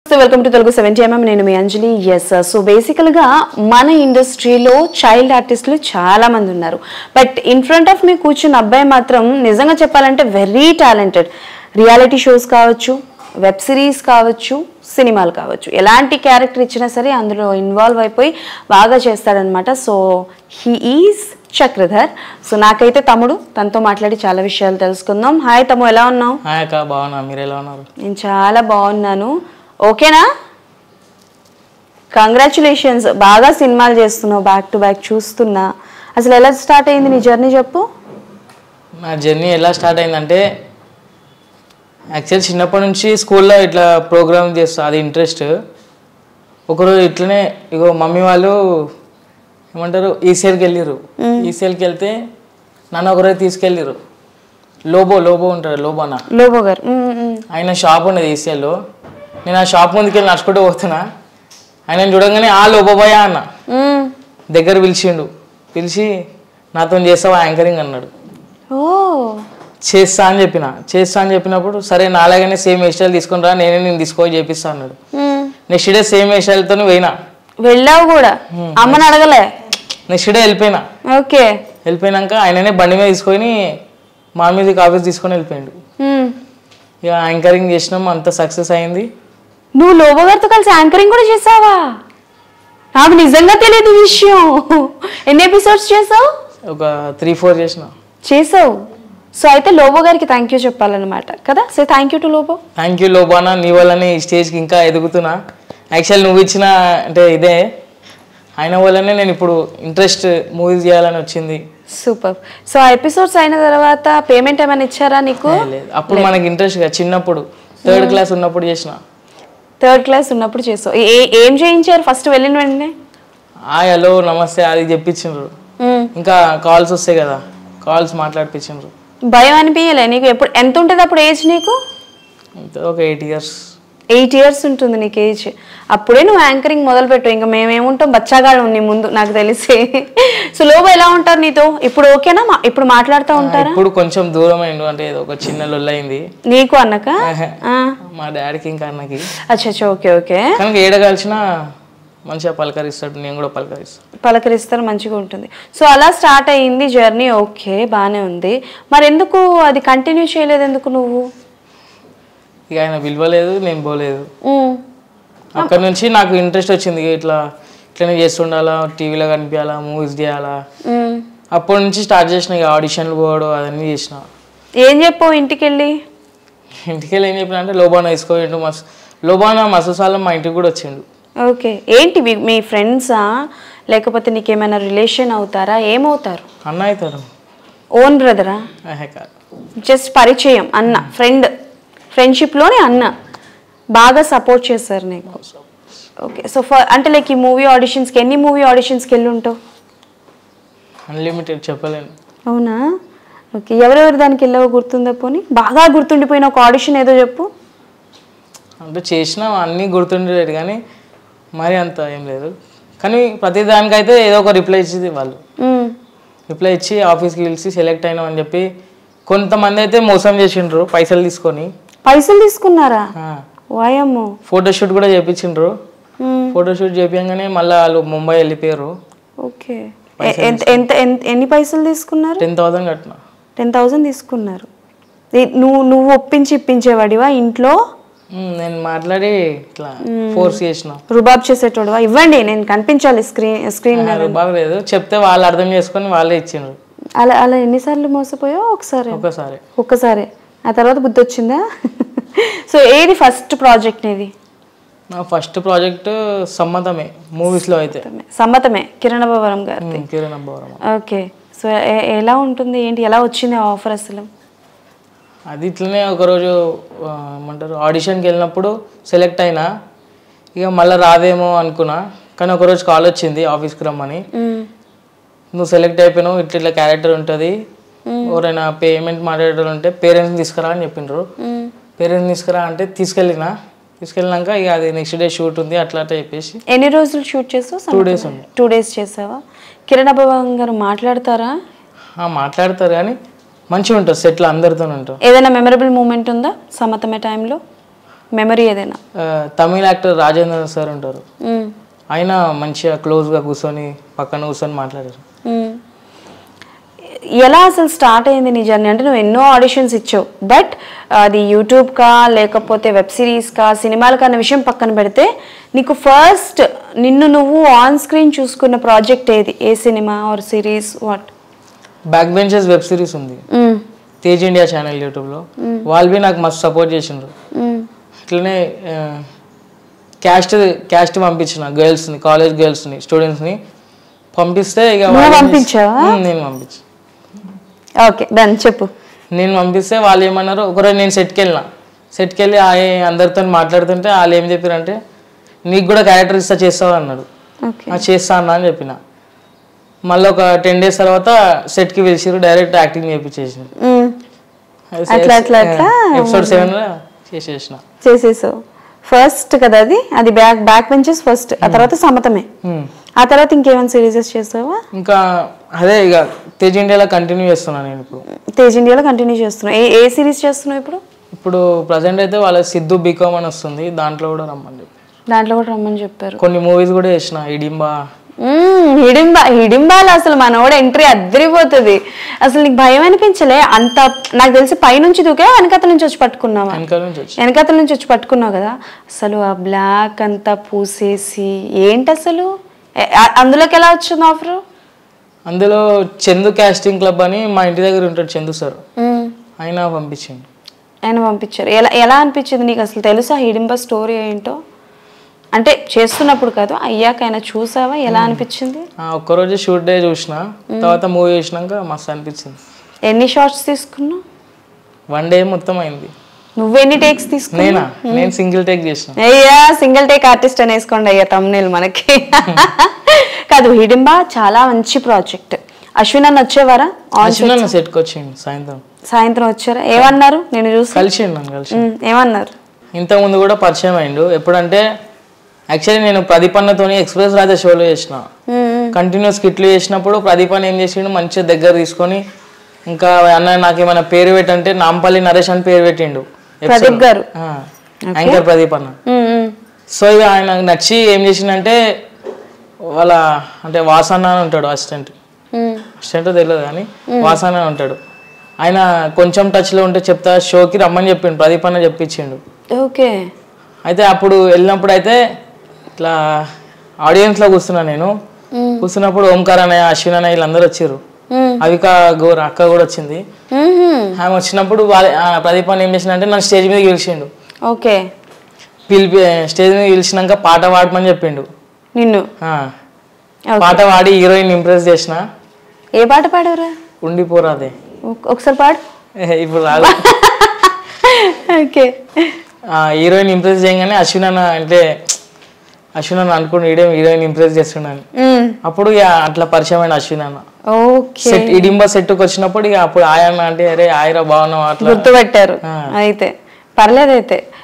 So welcome to Telugu seventy MM నేను మీ అంజలి yes so బేసికల్గా మన ఇండస్ట్రీలో చైల్డ్ ఆర్టిస్టులు చాలా మంది ఉన్నారు but in front of me కూర్చున్న అబ్బాయి మాత్రం నిజంగా చెప్పాలంటే వెరీ టాలెంటెడ్ రియాలిటీ షోస్ కావచ్చు వెబ్ సిరీస్ కావచ్చు సినిమాలు కావచ్చు ఎలాంటి క్యారెక్టర్ ఇచ్చినా సరే అందులో ఇన్వాల్వ్ అయిపోయి బాగా చేస్తాడనమాట so he is Chakradhar so నాకైతే తమ్ముడు తనతో మాట్లాడి చాలా విషయాలు తెలుసుకుందాం హాయ్ తమ్ము ఎలా ఉన్నావు హాయ్ అక్క బాగున్నా మీరు ఎలా ఉన్నారు నేను చాలా బాగున్నాను ఓకేనా కంగ్రాచులేషన్స్ బాగా సినిమాలు చేస్తున్నావు బ్యాక్ టు బ్యాక్ చూస్తున్నా అసలు ఎలా స్టార్ట్ అయింది నీ జర్నీ చెప్పు నా జర్నీ ఎలా స్టార్ట్ అయిందంటే యాక్చువల్ చిన్నప్పటి నుంచి స్కూల్లో ఇట్లా ప్రోగ్రామ్ చేస్తా అది ఇంట్రెస్ట్ ఒకరోజు ఇట్లనే ఇగో మమ్మీ వాళ్ళు ఏమంటారు ఈసీఎల్కి వెళ్ళిర్రు ఈసీఎల్కి వెళ్తే నన్ను ఒకరోజు తీసుకెళ్ళిర్రు లోబో లోబో ఉంటాడు లోబోనా లోబో గారు మ్మ్, మ్మ్. ఆయన షాప్ ఉండేది ఈసీఎల్లో నేను ఆ షాప్ ముందుకు వెళ్ళి నడుచుకుంటూ పోతున్నా ఆయన చూడంగానే ఆ లోబోబాయా అన్న మ్మ్. దగ్గర పిలిచిండు పిలిచి నాతో చేస్తావా యాంకరింగ్ అన్నాడు ఓ చేస్తా అని చెప్పిన చేస్తా అని చెప్పినప్పుడు సరే నాలాగానే సేమ్ హెయిర్ స్టైల్ తీసుకుని రా నేనే నేను తీసుకొని చేపిస్తా అన్నాడు మ్మ్. నెక్స్ట్ డే సేమ్ హెయిర్ స్టైల్తో పోయినా వెళ్ళావు కూడా అమ్మని అడగలే నెక్స్ట్ డే వెళ్ళిపోయినా ఓకే వెళ్ళిపోయినాక ఆయననే బండి మీద తీసుకొని మా మ్యూజిక్ ఆఫీస్ తీసుకొని వెళ్ళిపోయాడు మ్మ్. ఇక యాంకరింగ్ చేసినాం అంత సక్సెస్ అయింది నువ్వు లోబో గారితో కలిసి యాంకరింగ్ కూడా చేసావా నాకు నిజంగా తెలియదు ఈ విషయం ఎన్ని ఎపిసోడ్స్ చేసావు ఒక త్రీ ఫోర్ చేసిన చేసావు సో అయితే లోబో గారికి థ్యాంక్ యూ చెప్పాలన్నమాట కదా so thank you to Lobo thank you లోబానా నీ వల్లనే ఈ స్టేజ్కి ఇంకా ఎదుగుతున్నా యాక్చువల్ నువ్వు ఇచ్చిన అంటే ఇదే ఆయన వల్లనే నేను ఇప్పుడు ఇంట్రెస్ట్ మూవీస్ చేయాలని వచ్చింది సూపర్ సో ఆ ఎపిసోడ్స్ అయిన తర్వాత పేమెంట్ ఏమైనా ఇచ్చారా నీకు లేదు అప్పుడు మనకి ఇంట్రెస్ట్ కదా చిన్నప్పుడు థర్డ్ క్లాస్ ఉన్నప్పుడు చేసిన థర్డ్ క్లాస్ ఉన్నప్పుడు చేసావు ఏ ఏం చేయించారు ఫస్ట్ వెళ్ళిన వెంటనే ఆ హలో నమస్తే అది చెప్పించిండ్రు మ్మ్. ఇంకా కాల్స్ వస్తాయి కదా కాల్స్ మాట్లాడిపించిండ్రు భయం అనిపించలే నీకు ఎప్పుడు ఎంత ఉంటుంది అప్పుడు ఏజ్ నీకు అంతే ఒక ఎయిట్ ఇయర్స్ ఎయిట్ ఇయర్స్ ఉంటుంది నీకు ఏజ్ అప్పుడే నువ్వు యాంకరింగ్ మొదలుపెట్టు ఇంకా మేమేముంటాం బచ్చాగాడు నీ ముందు నాకు తెలిసి సో లోబో ఎలా ఉంటారు నీతో ఇప్పుడు ఓకేనా మా- ఇప్పుడు మాట్లాడుతూ ఉంటారా ఇప్పుడు కొంచెం దూరం అయిండు అంటే ఏదో ఒక చిన్న లొల్లయింది నీకు అన్నక ఆ. మా డాడీకి ఇంకా అన్నకి అచ్చా అచ్చా ఓకే ఓకే కనుక ఏడ కలిసినా మంచిగా పలకరిస్తాడు నేను కూడా పలకరిస్తాను పలకరిస్తారు మంచిగా ఉంటుంది సో అలా స్టార్ట్ అయ్యింది జర్నీ ఓకే బాగానే ఉంది మరి ఎందుకు అది కంటిన్యూ చేయలేదు ఎందుకు నువ్వు ఇక ఆయన పిలవలేదు నేను పోలేదు ఉమ్, అక్కడ నుంచి నాకు ఇంట్రెస్ట్ వచ్చింది ఇక ఇట్లా ఇట్లనే చేస్తుండాలా టీవీలో కనిపించాలా మూవీస్ చేయాలా ఉమ్. అప్పటి నుంచి స్టార్ట్ చేసిన ఇక ఆడిషన్లు పోవడం అవన్నీ చేసిన ఏం చెప్పావు ఇంటికి వెళ్ళి ఇంటికి వెళ్ళి ఏం చెప్పిన అంటే లోబానా తీసుకోండు మస్ లోబానా మసూసాలం మా ఇంటికి కూడా వచ్చిండు ఓకే ఏంటి మీ- మీ ఫ్రెండ్సా లేకపోతే నీకేమైనా రిలేషన్ అవుతారా ఏమవుతారు అన్న అవుతాడు ఓన్ బ్రదరా ఆహే కాదు జస్ట్ పరిచయం అన్న ఫ్రెండ్ ఫ్రెండ్షిప్లోనే అన్న బాగా సపోర్ట్ చేస్తారు నీకు ఓకే సో ఫర్ అంటే లైక్ ఈ మూవీ ఆడిషన్స్కి ఎన్ని మూవీ ఆడిషన్స్కి వెళ్ళి ఉంటావు అన్లిమిటెడ్ చెప్పలేను అవునా ఓకే ఎవరెవరు దానికి వెళ్ళావో గుర్తుందా పోనీ బాగా గుర్తుండిపోయిన ఒక ఆడిషన్ ఏదో చెప్పు అంటే చేసిన అన్నీ గుర్తుండలేదు కానీ మరి అంత ఏం లేదు కానీ ప్రతి దానికైతే ఏదో ఒక రిప్లై ఇచ్చింది వాళ్ళు మ్మ్. రిప్లై ఇచ్చి ఆఫీస్కి పిలిచి సెలెక్ట్ అయినాం అని చెప్పి కొంతమంది అయితే మోసం చేసిండ్రు పైసలు తీసుకొని పైసలు తీసుకున్నారా వాయమ్మో ఫోటోషూట్ కూడా చేయించిండ్రు మ్మ్. ఫోటోషూట్ చేపించగానే మళ్ళీ వాళ్ళు ముంబై వెళ్ళిపోయారు ఓకే ఎ- ఎంత ఎంత ఎంత- ఎన్ని పైసలు తీసుకున్నారు టెన్ థౌసండ్ కట్టిన టెన్ థౌజండ్ తీసుకున్నారు ఈ- నువ్వు నువ్వు ఒప్పించి ఇప్పించేవాడివా ఇంట్లో ఉమ్, నేను మాట్లాడి ఇట్లా ఫోర్స్ చేసిన రుబాబ్ చేసేటోడువా ఇవ్వండి నేను కనిపించాలి స్క్రీన్ స్క్రీన్ మీద బాగలేదు చెప్తే వాళ్ళు అర్థం చేసుకొని వాళ్ళే ఇచ్చిండ్రు అలా అలా ఎన్నిసార్లు మోసపోయావు ఒకసారి ఒకసారి ఒక్కసారి ఆ తర్వాత బుద్ధి వచ్చిందా సో ఏది ఫస్ట్ ప్రాజెక్ట్ నీది నా ఫస్ట్ ప్రాజెక్ట్ సమ్మతమే మూవీస్లో అయితే సమ్మతమే కిరణ్ భవరం గారు ఉమ్, కిరణ్ అబ్బవరం ఓకే సో ఎ- ఎలా ఉంటుంది ఏంటి ఎలా వచ్చింది ఆ ఆఫర్ అసలు అది ఇట్లనే ఒకరోజు ఆ, ఏమంటారు ఆడిషన్కి వెళ్ళినప్పుడు సెలెక్ట్ అయినా ఇక మళ్ళీ రాదేమో అనుకున్నా కానీ ఒకరోజు కాల్ వచ్చింది ఆఫీస్కి రమ్మని మ్మ్. నువ్వు సెలెక్ట్ అయిపోయినావు ఇట్లా ఇట్లా క్యారెక్టర్ ఉంటుంది ఎవరైనా పేమెంట్ మాట్లాడేటోళ్ళు ఉంటే పేరెంట్స్ని తీసుకురా అని చెప్పిండ్రు మ్మ్. పేరెంట్స్ తీసుకురా అంటే తీసుకెళ్ళిన తీసుకెళ్ళినాక ఇక అది నెక్స్ట్ డే షూట్ ఉంది అట్లా అట్లా చెప్పేసి ఎన్ని రోజులు షూట్ చేసావు టూ డేస్ ఉంది టూ డేస్ చేసావా కిరణ్ భవన్ గారు మాట్లాడతారా ఆ, మాట్లాడతారు కానీ మంచిగా ఉంటుంది సెట్లో అందరితో ఉంటాం ఏదైనా మెమరబుల్ మూమెంట్ ఉందా సమ్మతమే టైంలో మెమరీ ఏదైనా ఆ, తమిళ యాక్టర్ రాజేంద్ర సార్ ఉంటారు మ్మ్. ఆయన మంచిగా క్లోజ్గా కూర్చొని పక్కన కూర్చొని మాట్లాడారు మ్మ్. ఎలా అసలు స్టార్ట్ అయింది నీ జర్నీ అంటే నువ్వు ఎన్నో ఆడిషన్స్ ఇచ్చావు బట్ అది యూట్యూబ్ కా లేకపోతే వెబ్ సిరీస్ కా సినిమాలకా అన్న విషయం పక్కన పెడితే నీకు ఫస్ట్ నిన్ను నువ్వు ఆన్ స్క్రీన్ చూసుకున్న ప్రాజెక్ట్ ఏది ఏ సినిమా or series what back benches web series ఉంది తేజ్ ఇండియా ఛానల్ యూట్యూబ్లో వాళ్ళు బి నాకు మస్తు సపోర్ట్ చేసిండ్రు అట్లనే క్యాస్ట్ క్యాస్ట్ పంపించిన గర్ల్స్ని కాలేజ్ గర్ల్స్ని స్టూడెంట్స్ని పంపిస్తే ఇక నువ్వు వాళ్ళు ఏం చేసి- పంపించావా? ఉమ్, నేను పంపించాను ఓకే డన్ చెప్పు నేను పంపిస్తే వాళ్ళు ఏమన్నారు ఒకరోజు నేను సెట్కి వెళ్ళిన సెట్కి వెళ్ళి ఆ అందరితో మాట్లాడుతుంటే వాళ్ళు ఏం చెప్పారంటే నీకు కూడా క్యారెక్టర్ ఇస్తా చేస్తావు అన్నాడు ఓకే "ఆ, చేస్తా అన్నా అని చెప్పిన మళ్ళీ ఒక టెన్ డేస్ తర్వాత సెట్కి పిలిచిరు డైరెక్ట్ యాక్టింగ్ చేయించేసిన అట్లా, అట్లా, అట్లా ఎపిసోడ్ సెవెన్లో చేసేసిన చేసేసావు ఫస్ట్ కదా అది అది బ్యాక్ బ్యాక్ బెంచెస్ ఫస్ట్ ఆ తర్వాత సమతమే ఉమ్. ఆ తర్వాత ఇంకేమైనా సిరీసెస్ చేస్తావా ఇంకా అదే ఇక తేజ్ ఇండియాలో కంటిన్యూ చేస్తున్నాను నేను ఇప్పుడు తేజ్ ఇండియాలో కంటిన్యూ చేస్తున్నావు ఏ ఏ సిరీస్ చేస్తున్నావు ఇప్పుడు ఇప్పుడు ప్రజెంట్ అయితే వాళ్ళ సిద్ధు బీకామ్ అని వస్తుంది దాంట్లో కూడా రమ్మని చెప్పి దాంట్లో కూడా రమ్మని చెప్పారు కొన్ని మూవీస్ కూడా చేసిన ఇడింబా మ్మ్, హిడింబా హిడింబాలో అసలు మనోడ ఎంట్రీ అద్దరిపోతుంది అసలు నీకు భయం అనిపించలే అంత నాకు తెలిసి పైనుంచి దూకే వెనకతల నుంచి వచ్చి పట్టుకున్నావా వెనకాల నుంచి వచ్చి వెనకతల నుంచి వచ్చి పట్టుకున్నావు కదా అసలు ఆ బ్లాక్ అంతా పూసేసి ఏంటి అసలు ఏ- ఆ- అందులోకి ఎలా వచ్చింది ఆఫర్ అందులో చందు కాస్టింగ్ క్లబ్ అని మా ఇంటి దగ్గర ఉంటాడు చందు సార్ ఆయన పంపించింది ఆయన పంపించారు ఎలా ఎలా అనిపించింది నీకు అసలు తెలుసా హిడింబా స్టోరీ ఏంటో అంటే చేస్తున్నప్పుడు కాదు అయ్యాక ఆయన చూసావా ఎలా అనిపించింది ఆ, ఒక్కరోజు షూట్ డే చూసిన తర్వాత మూవీ చూసినాక మస్తు అనిపించింది ఎన్ని షార్ట్స్ తీసుకున్నావు వన్ డే మొత్తం అయింది నువ్వెన్ని టేక్స్ తీసుకున్నావు నేనా నేను సింగిల్ టేక్ చేసిన అయ్యా సింగిల్ టేక్ ఆర్టిస్ట్ అని వేసుకోండి అయ్యా తమ్నేల్ మనకి కాదు హిడింబా చాలా మంచి ప్రాజెక్ట్ అశ్విన్ అన్న వచ్చేవారా ఆన్ అశ్విన్ సెట్కి వచ్చింది సాయంత్రం సాయంత్రం వచ్చారా ఏమన్నారు నేను చూసి కలిసిండు నన్ను కలిసి ఉమ్, ఏమన్నారు ఇంతకుముందు కూడా పరిచయం అయిండు ఎప్పుడంటే యాక్చువల్లీ నేను ప్రదీపన్నతోని ఎక్స్ప్రెస్ రాజా షోలో చేసిన ఉమ్, కంటిన్యూస్ కిట్లు చేసినప్పుడు ప్రదీప్ అన్న ఏం చేసిండు మంచిగా దగ్గర తీసుకొని ఇంకా అన్న నాకు ఏమైనా పేరు పెట్టంటే నాంపల్లి నరేష్ అని పేరు పెట్టిండు ప్రదీప్ గారు ఆ, యాంకర్ ప్రదీప్ అన్న ఉమ్, ఉమ్, సో ఇక ఆయన నచ్చి ఏం చేసిండంటే వాళ్ళ అంటే వాసన్న అని ఉంటాడు అసిస్టెంట్ ఉమ్, అసిస్టెంట్ తెలియదు కానీ వాసన్న అని ఉంటాడు ఆయన కొంచెం టచ్లో ఉంటే చెప్తా షోకి రమ్మని చెప్పిండు ప్రదీప్ అన్న చెప్పించిండు ఓకే అయితే అప్పుడు వెళ్ళినప్పుడు అయితే ఇట్లా ఆడియన్స్లో కూర్చున్నా నేను కూర్చున్నప్పుడు ఓంకార్ అన్నయ్య అశ్విన్ అన్నయ్య వీళ్ళందరూ వచ్చారు ఉమ్, అవిక గోర్ అక్క కూడా వచ్చింది ఉమ్హుం, ఆమె వచ్చినప్పుడు వాళ్ళ ఆ ప్రదీప్ అన్న ఏం చేసిండంటే నన్ను స్టేజ్ మీద పిలిచిండు ఓకే పిలిపి స్టేజ్ మీద పిలిచినాక పాట పాడమని చెప్పిండు నిన్ను ఆ, ఓకే. పాట పాడి హీరోయిన్ ఇంప్రెస్ చేసిన ఏ పాట పాడవరా ఉండిపోరాదే ఒకసారి పాడు ఏహే, ఇప్పుడు రాదు ఓకే ఆ, హీరోయిన్ ఇంప్రెస్ చేయగానే అశ్విన్ అన్న అంటే అశ్విన్ అన్న అనుకుని ఈడే హీరోయిన్ ఇంప్రెస్ చేస్తున్నాను ఉమ్, అప్పుడు ఇక అట్లా పరిచయం అయిన అశ్విన్ అన్న ఓకే సెట్ ఇడింబా సెట్కి వచ్చినప్పుడు ఇక అప్పుడు ఆయన అంటే అరే ఆయరా బాగున్నావు అట్లా గుర్తుపెట్టారు ఆ. అయితే పర్లేదు అయితే